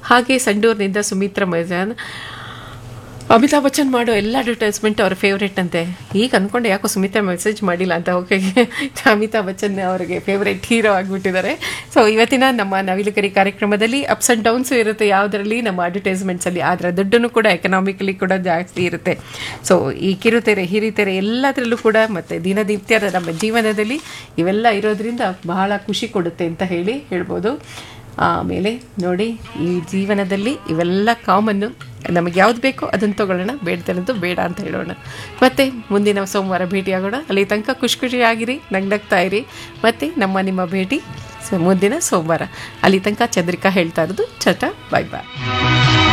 ಹಾಗೆ ಸಂಡೂರಿನಿಂದ ಸುಮಿತ್ರ ಮಜಾನ್ ಅಮಿತಾಬ್ ಬಚ್ಚನ್ ಮಾಡೋ ಎಲ್ಲ ಅಡ್ವರ್ಟೈಸ್ಮೆಂಟ್ ಅವ್ರ ಫೇವ್ರೇಟ್ ಅಂತೆ ಈಗ ಅಂದ್ಕೊಂಡೆ ಯಾಕೋ ಸುಮಿತ್ರಾ ಮೆಸೇಜ್ ಮಾಡಿಲ್ಲ ಅಂತ ಓಕೆ ಅಮಿತಾಬ್ ಬಚ್ಚನ್ ಅವರಿಗೆ ಫೇವ್ರೇಟ್ ಹೀರೋ ಆಗಿಬಿಟ್ಟಿದ್ದಾರೆ ಸೊ ಇವತ್ತಿನ ನಮ್ಮ ನವಿಲುಗರಿ ಕಾರ್ಯಕ್ರಮದಲ್ಲಿ ಅಪ್ಸ್ ಆ್ಯಂಡ್ ಡೌನ್ಸು ಇರುತ್ತೆ ಯಾವುದರಲ್ಲಿ ನಮ್ಮ ಅಡ್ವರ್ಟೈಸ್ಮೆಂಟ್ಸಲ್ಲಿ ಆದರೆ ದುಡ್ಡನ್ನು ಕೂಡ ಎಕನಾಮಿಕಲಿ ಕೂಡ ಜಾಸ್ತಿ ಇರುತ್ತೆ ಸೊ ಈ ಕಿರುತೆರೆ ಹಿರಿತೆರೆ ಎಲ್ಲದರಲ್ಲೂ ಕೂಡ ಮತ್ತು ದಿನನಿತ್ಯದ ನಮ್ಮ ಜೀವನದಲ್ಲಿ ಇವೆಲ್ಲ ಇರೋದ್ರಿಂದ ಬಹಳ ಖುಷಿ ಕೊಡುತ್ತೆ ಅಂತ ಹೇಳಿ ಹೇಳ್ಬೋದು ಆಮೇಲೆ ನೋಡಿ ಈ ಜೀವನದಲ್ಲಿ ಇವೆಲ್ಲ ಕಾಮನ್ನು ನಮಗೆ ಯಾವ್ದು ಬೇಕೋ ಅದನ್ನು ತಗೊಳ್ಳೋಣ ಬೇಡದಲ್ಲಂತೂ ಬೇಡ ಅಂತ ಹೇಳೋಣ ಮತ್ತೆ ಮುಂದಿನ ಸೋಮವಾರ ಭೇಟಿಯಾಗೋಣ ಅಲ್ಲಿ ತನಕ ಖುಷಿ ಖುಷಿಯಾಗಿರಿ ನಗ್ನಗ್ತಾ ಇರಿ ಮತ್ತೆ ನಮ್ಮ ನಿಮ್ಮ ಭೇಟಿ ಸ- ಮುಂದಿನ ಸೋಮವಾರ ಅಲ್ಲಿ ತನಕ ಚಂದ್ರಿಕಾ ಹೇಳ್ತಾ ಇರೋದು ಚಟ ಬಾಯ್ ಬಾಯ್